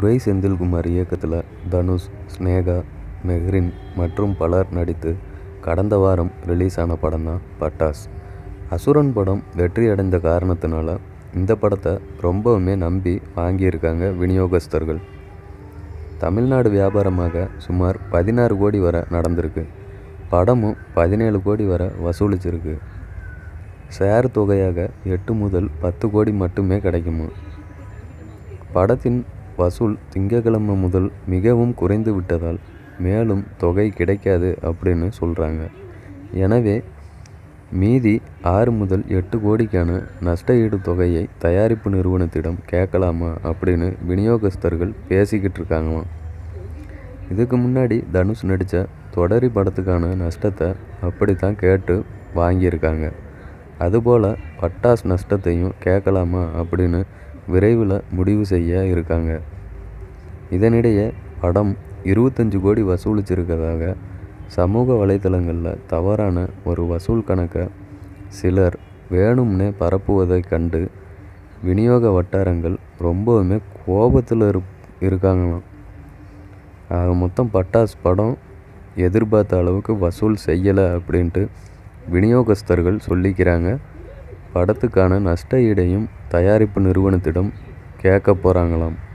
துரை செந்தில்குமார் இயக்கத்தில் தனுஷ் ஸ்னேகா மெஹ்ரின் மற்றும் பலர் நடித்து கடந்த வாரம் ரிலீஸ் ஆன படம் தான் பட்டாஸ் அசுரன் படம் வெற்றி அடைந்த காரணத்தினால இந்த படத்தை ரொம்பவுமே நம்பி வாங்கியிருக்காங்க விநியோகஸ்தர்கள் தமிழ்நாடு வியாபாரமாக சுமார் பதினாறு கோடி வரை நடந்திருக்கு படமும் பதினேழு கோடி வரை வசூலிச்சிருக்கு ஷேர் தொகையாக எட்டு முதல் பத்து கோடி மட்டுமே கிடைக்குமா படத்தின் வசூல் திங்கட்கிழமை முதல் மிகவும் குறைந்து விட்டதால் மேலும் தொகை கிடைக்காது அப்படின்னு சொல்கிறாங்க எனவே மீதி ஆறு முதல் எட்டு கோடிக்கான நஷ்ட ஈடு தொகையை தயாரிப்பு நிறுவனத்திடம் கேட்கலாமா அப்படின்னு விநியோகஸ்தர்கள் பேசிக்கிட்டு இருக்காங்களாம் இதுக்கு முன்னாடி தனுஷ் நடித்த தொடரி படத்துக்கான நஷ்டத்தை அப்படி தான் கேட்டு வாங்கியிருக்காங்க அதுபோல் பட்டாஸ் நஷ்டத்தையும் கேட்கலாமா அப்படின்னு விரைவில் முடிவு செய்ய இருக்காங்க இதனிடையே படம் இருபத்தஞ்சு கோடி வசூலிச்சிருக்கிறதாக சமூக வலைத்தளங்களில் தவறான ஒரு வசூல் கணக்கை சிலர் வேணும்னே பரப்புவதை கண்டு விநியோக வட்டாரங்கள் ரொம்பவுமே கோபத்தில் இரு இருக்காங்களாம் ஆக மொத்தம் பட்டாஸ் படம் எதிர்பார்த்த அளவுக்கு வசூல் செய்யலை அப்படின்ட்டு விநியோகஸ்தர்கள் சொல்லிக்கிறாங்க படத்துக்கான நஷ்ட ஈடையும் தயாரிப்பு நிறுவனத்திடம் கேட்க போகிறாங்களாம்